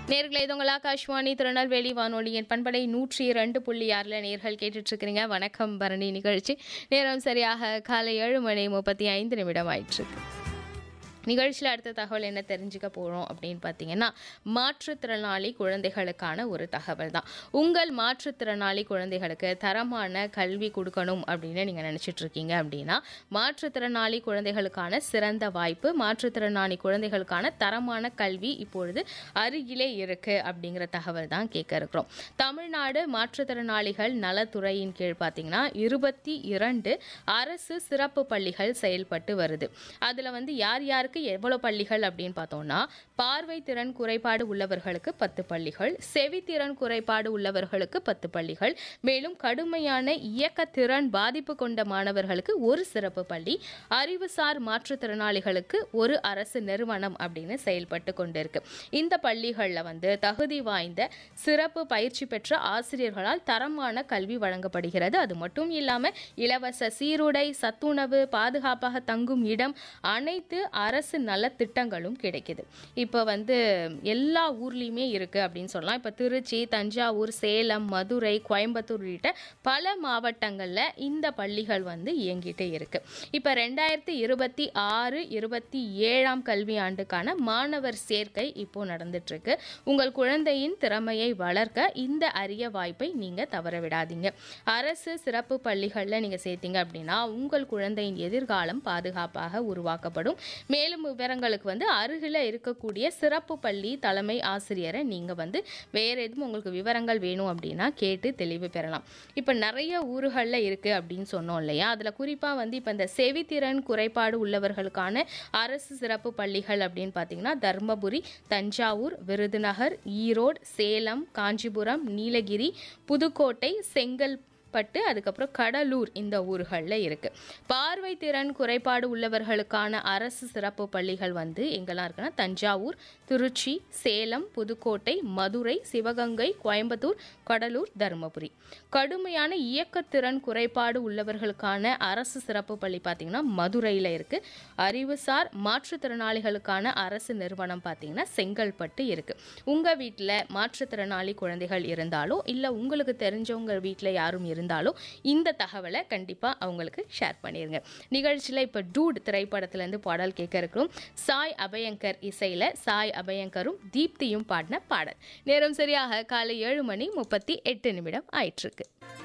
நேர்களை இது உங்கள் ஆகாஷ்வாணி திருநெல்வேலி வானொலியின் பண்பலை நூற்றி இரண்டு புள்ளி ஆறில் நேர்கள் கேட்டுட்டு இருக்கிறீங்க வணக்கம் பரணி நிகழ்ச்சி நேரம் சரியாக காலை ஏழு மணி முப்பத்தி ஐந்து நிமிடம் ஆயிற்றுருக்கு நிகழ்ச்சியில் அடுத்த தகவல் என்ன தெரிஞ்சுக்க போகிறோம் அப்படின்னு பார்த்தீங்கன்னா மாற்றுத்திறனாளி குழந்தைகளுக்கான ஒரு தகவல் தான் உங்கள் மாற்றுத்திறனாளி குழந்தைகளுக்கு தரமான கல்வி கொடுக்கணும் அப்படின்னு நீங்கள் நினச்சிட்டு இருக்கீங்க அப்படின்னா மாற்றுத்திறனாளி குழந்தைகளுக்கான சிறந்த வாய்ப்பு மாற்றுத்திறனாளி குழந்தைகளுக்கான தரமான கல்வி இப்பொழுது அருகிலே இருக்கு அப்படிங்கிற தகவல் தான் கேட்க இருக்கிறோம் தமிழ்நாடு மாற்றுத்திறனாளிகள் நலத்துறையின் கீழ் பார்த்தீங்கன்னா இருபத்தி இரண்டு அரசு சிறப்பு பள்ளிகள் செயல்பட்டு வருது அதில் வந்து யார் யாருக்கு எவ்வளோ பள்ளிகள் அப்படின்னு பார்த்தோம்னா பார்வை திறன் குறைபாடு உள்ளவர்களுக்கு பத்து பள்ளிகள் செவித்திறன் குறைபாடு உள்ளவர்களுக்கு பத்து பள்ளிகள் மேலும் கடுமையான இயக்க திறன் பாதிப்பு கொண்ட மாணவர்களுக்கு ஒரு சிறப்பு பள்ளி அறிவுசார் மாற்றுத்திறனாளிகளுக்கு ஒரு அரசு நிறுவனம் அப்படின்னு செயல்பட்டு கொண்டிருக்கு இந்த பள்ளிகளில் வந்து தகுதி வாய்ந்த சிறப்பு பயிற்சி பெற்ற ஆசிரியர்களால் தரமான கல்வி வழங்கப்படுகிறது அது மட்டும் இல்லாமல் இலவச சீருடை சத்துணவு பாதுகாப்பாக தங்கும் இடம் அனைத்து அரசு நலத்திட்டங்களும் கிடைக்குது இப்போ வந்து எல்லா ஊர்லேயுமே இருக்குது அப்படின்னு சொல்லலாம் இப்போ திருச்சி தஞ்சாவூர் சேலம் மதுரை கோயம்புத்தூர் உள்ளிட்ட பல மாவட்டங்களில் இந்த பள்ளிகள் வந்து இயங்கிட்டே இருக்கு இப்போ ரெண்டாயிரத்தி இருபத்தி ஆறு இருபத்தி ஏழாம் கல்வி ஆண்டுக்கான மாணவர் சேர்க்கை இப்போ நடந்துட்டு இருக்கு உங்கள் குழந்தையின் திறமையை வளர்க்க இந்த அரிய வாய்ப்பை நீங்கள் தவற விடாதீங்க அரசு சிறப்பு பள்ளிகளில் நீங்கள் சேர்த்தீங்க அப்படின்னா உங்கள் குழந்தையின் எதிர்காலம் பாதுகாப்பாக உருவாக்கப்படும் மேலும் விவரங்களுக்கு வந்து அருகில் இருக்கக்கூடிய சிறப்பு பள்ளி தலைமை ஆசிரியரை நீங்கள் வந்து வேறு எதுவும் உங்களுக்கு விவரங்கள் வேணும் அப்படின்னா கேட்டு தெளிவு பெறலாம் இப்போ நிறைய ஊர்களில் இருக்குது அப்படின்னு சொன்னோம் இல்லையா அதில் குறிப்பாக வந்து இப்போ இந்த செவித்திறன் குறைபாடு உள்ளவர்களுக்கான அரசு சிறப்பு பள்ளிகள் அப்படின்னு பார்த்தீங்கன்னா தர்மபுரி தஞ்சாவூர் விருதுநகர் ஈரோடு சேலம் காஞ்சிபுரம் நீலகிரி புதுக்கோட்டை செங்கல் பட்டு அதுக்கப்புறம் கடலூர் இந்த ஊர்களில் இருக்குது பார்வை திறன் குறைபாடு உள்ளவர்களுக்கான அரசு சிறப்பு பள்ளிகள் வந்து எங்கெல்லாம் இருக்குன்னா தஞ்சாவூர் திருச்சி சேலம் புதுக்கோட்டை மதுரை சிவகங்கை கோயம்புத்தூர் கடலூர் தருமபுரி கடுமையான இயக்கத்திறன் குறைபாடு உள்ளவர்களுக்கான அரசு சிறப்பு பள்ளி பார்த்திங்கன்னா மதுரையில் இருக்குது அறிவுசார் மாற்றுத்திறனாளிகளுக்கான அரசு நிறுவனம் பார்த்திங்கன்னா செங்கல்பட்டு இருக்குது உங்கள் வீட்டில் மாற்றுத்திறனாளி குழந்தைகள் இருந்தாலோ இல்லை உங்களுக்கு தெரிஞ்சவங்க வீட்டில் யாரும் இருந்தாலும் இந்த தகவலை கண்டிப்பாக அவங்களுக்கு ஷேர் பண்ணிடுங்க நிகழ்ச்சியில் இப்போ டூட் திரைப்படத்துலேருந்து பாடல் கேட்க இருக்கிறோம் சாய் அபயங்கர் இசையில் சாய் அபயங்கரும் தீப்தியும் பாடின பாடல் நேரம் சரியாக காலை ஏழு மணி முப்பத்தி எட்டு நிமிடம் ஆயிட்டிருக்கு